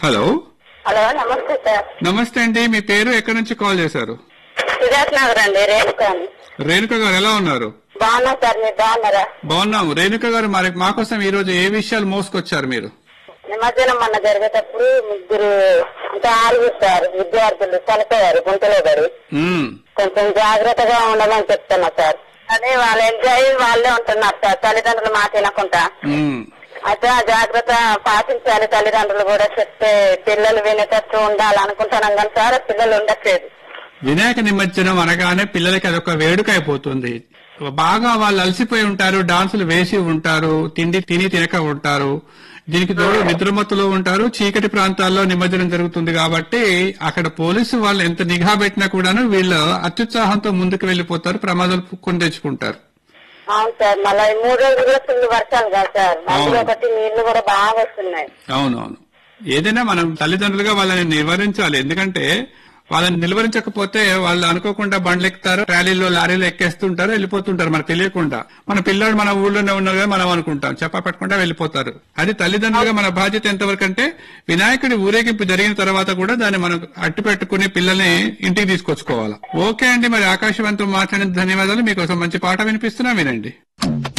Hello hello నమస్తే sir నమస్తే అండి మీ పేరు ఎక్కడి నుంచి కాల్ చేశారు సుజాత్ నగర్ అండి రేణుక అని రేణుక గారు ఎలా ఉన్నారు బాగున్నా సార్ మీరు బాగున్నారా బాగున్నాము రేణుక గారు మరి మా కోసం ఈ రోజు ఏ విషయాలు మోసుకొచ్చారు మీరు నిమజ్జనం మొన్న జరిగేటప్పుడు ముగ్గురు అంటే ఆరుగురు సార్ విద్యార్థులు చనిపోయారు గుంటలో పడి ఉమ్, కొంచెం జాగ్రత్తగా ఉండమని చెప్తున్నా సార్ అదే వాళ్ళ ఎంజాయ్ వాళ్ళే ఉంటున్నారు సార్ తల్లిదండ్రులు మాట వినకుండా ఉమ్. అయితే ఆ జాగ్రత్త పాటించాలి తల్లిదండ్రులు కూడా చెప్తే పిల్లలు వినేటట్టు ఉండాలి అనుకుంటున్నాం కానీ సార్ పిల్లలు ఉండట్లేదు వినాయక నిమజ్జనం అనగానే పిల్లలకి అదొక వేడుక అయిపోతుంది బాగా వాళ్ళు అలసిపోయి ఉంటారు డాన్సులు వేసి ఉంటారు తిండి తిని తినక ఉంటారు దీనికి తోడు నిద్రమత్తులో ఉంటారు చీకటి ప్రాంతాల్లో నిమజ్జనం జరుగుతుంది కాబట్టి అక్కడ పోలీసు వాళ్ళు ఎంత నిఘా పెట్టినా కూడాను వీళ్ళు అత్యుత్సాహంతో ముందుకు వెళ్లిపోతారు ప్రమాదాలు కొని తెచ్చుకుంటారు అవును సార్ మళ్ళీ ఈ మూడు రోజులు కూడా ఫుల్ వర్షాలు కదా సార్ మధ్యలో అవును. ఒకటి నీళ్లు కూడా బాగా వస్తున్నాయి అవునవును ఏదైనా మనం తల్లిదండ్రులుగా వాళ్ళని నివారించాలి ఎందుకంటే వాళ్ళని నిలువరించకపోతే వాళ్ళు అనుకోకుండా బండ్లు ఎక్కుతారు ర్యాలీలో లారీలో ఎక్కేస్తుంటారు వెళ్ళిపోతుంటారు మనకు తెలియకుండా మన పిల్లాడు మన ఊళ్ళోనే ఉన్నారు కదా మనం అనుకుంటాం చెప్ప పెట్టకుండా వెళ్ళిపోతారు అది తల్లిదండ్రులుగా మన బాధ్యత ఎంతవరకు అంటే వినాయకుడి ఊరేగింపు జరిగిన తర్వాత కూడా దాన్ని మనం అట్టు పెట్టుకుని పిల్లల్ని ఇంటికి తీసుకొచ్చుకోవాలి ఓకే అండి మరి ఆకాశవంతం మాట్లాడిన ధన్యవాదాలు మీకోసం మంచి పాట వినిపిస్తున్నా వినండి